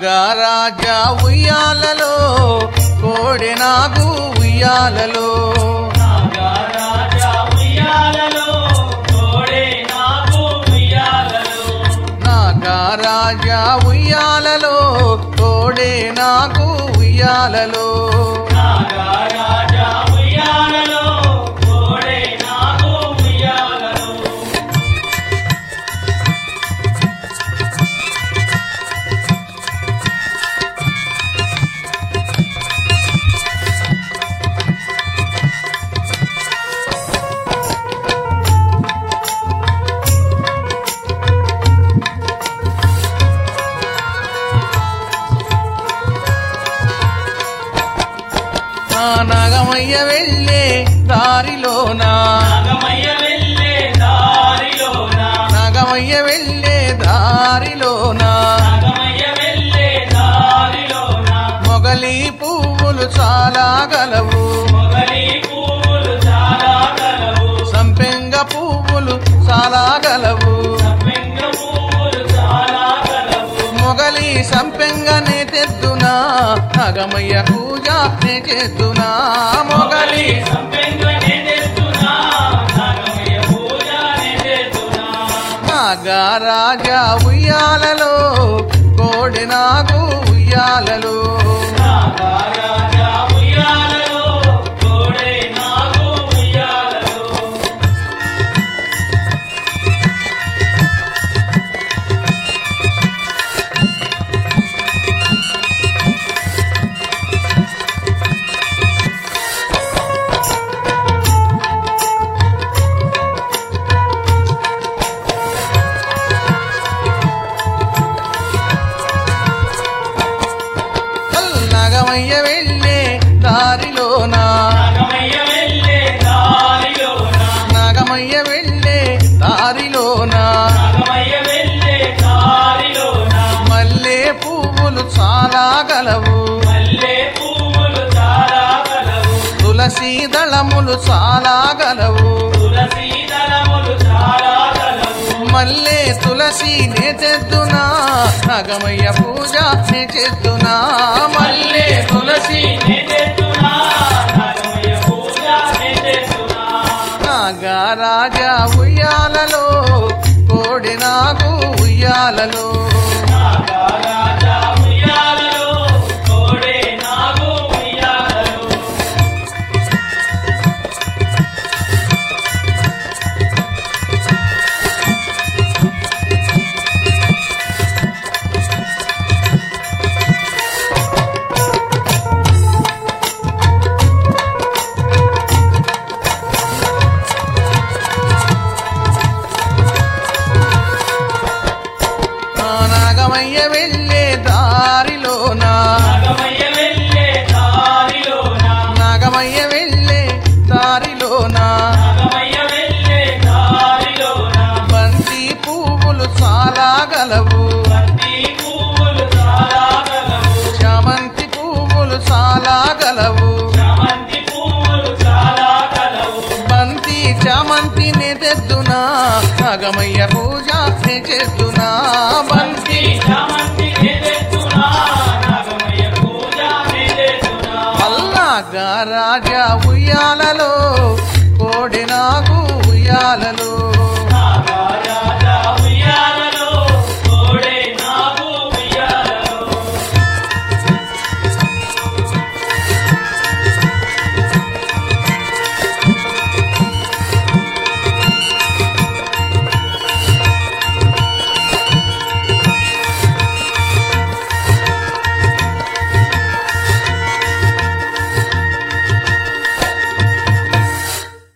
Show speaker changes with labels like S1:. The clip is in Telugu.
S1: నాగరాజా ఉయ్యాలలో కోడి నాగు ఉయ్యాలలో
S2: నాగరాజా ఉయ్యాలలో కోడే నాకు ఉయ్యాలలో
S1: నాగరాజా ఉయ్యాలలో కోడే నాగు ఉయ్యాలలో
S2: నాగరాజా ఉయ్యాలలో కోడే నాకు ఉయ్యాలలో
S1: నా నాగమయ్య వెళ్ళే దారిలోనా
S2: నాగమయ్య వెళ్ళే దారిలోన
S1: నాగమయ్య వెళ్ళే దారిలోనా
S2: నాగమయ్య వెళ్ళే దారిలోన
S1: మొగలి పువ్వులు చాలా గలవు
S2: మొగలి పువ్వులు చాలా కలవు
S1: సంపెంగ పువ్వులు చాలా గలవు
S2: సంపెంగ పువ్వులు చాలా కలవు
S1: మొగలి సంపెంగనే తెద్దునా నాగమయ్య పూజ నే చేద్దునా మొగలి
S2: సంపెంగనే తెస్తున్నా నాగమయ్య పూజనే చేస్తున్నా
S1: నాగరాజా ఉయ్యాలలో కోడి నాగు ఉయ్యాలలో
S2: నాగరాజా ఉయ్యాలలో కోడే నాగు ఉయ్యాలలో
S1: నాగమయ్య వెళ్ళే దారిలోనా
S2: నాగమయ్య వెళ్ళే దారిలోన
S1: నాగమయ్య వెళ్ళే దారిలోనా
S2: నాగమయ్య వెళ్ళే దారిలోన
S1: మల్లె పువ్వులు చాలా గలవు
S2: మల్లె పువ్వులు చాలా కలవు
S1: తులసి దళములు చాలా గలవు
S2: తులసి దళములు చాలా కలవు
S1: మల్లె తులసి నే చేద్దునా నాగమయ్య పూజ నే చేద్దునా మల్లె తులసి
S2: నేతెత్తునా నాగమయ్య పూజ నేతెత్తునా
S1: నాగరాజా ఉయ్యాలలో కోడి నాగు ఉయ్యాలలో
S2: నాగరాజా ఉయ్యాలలో కోడే నాగు ఉయ్యాలలో
S1: ఆ నాగమయ్య వెళ్ళే దారిలోనా
S2: నాగమయ్య వెళ్ళే దారిలోన
S1: నాగమయ్య వెళ్ళే దారిలోనా
S2: నాగమయ్య వెళ్ళే దారిలోన
S1: బంతి పువ్వులు చాలా గలవు
S2: బంతి పువ్వులు చాలా కలవు
S1: చామంతి పువ్వులు చాలా గలవు
S2: చామంతి పువ్వులు చాలా కలవు
S1: బంతి చామంతి నే తెద్దునా నాగమయ్య పూజ నే చేద్దునా బంతి
S2: బంతి చామంతి నేతెత్తునా నాగమయ్య పూజ నేతెత్తునా
S1: అల్లాగా రాజా ఉయ్యాలలో కోడి నాగు ఉయ్యాలలో
S2: నాగరాజా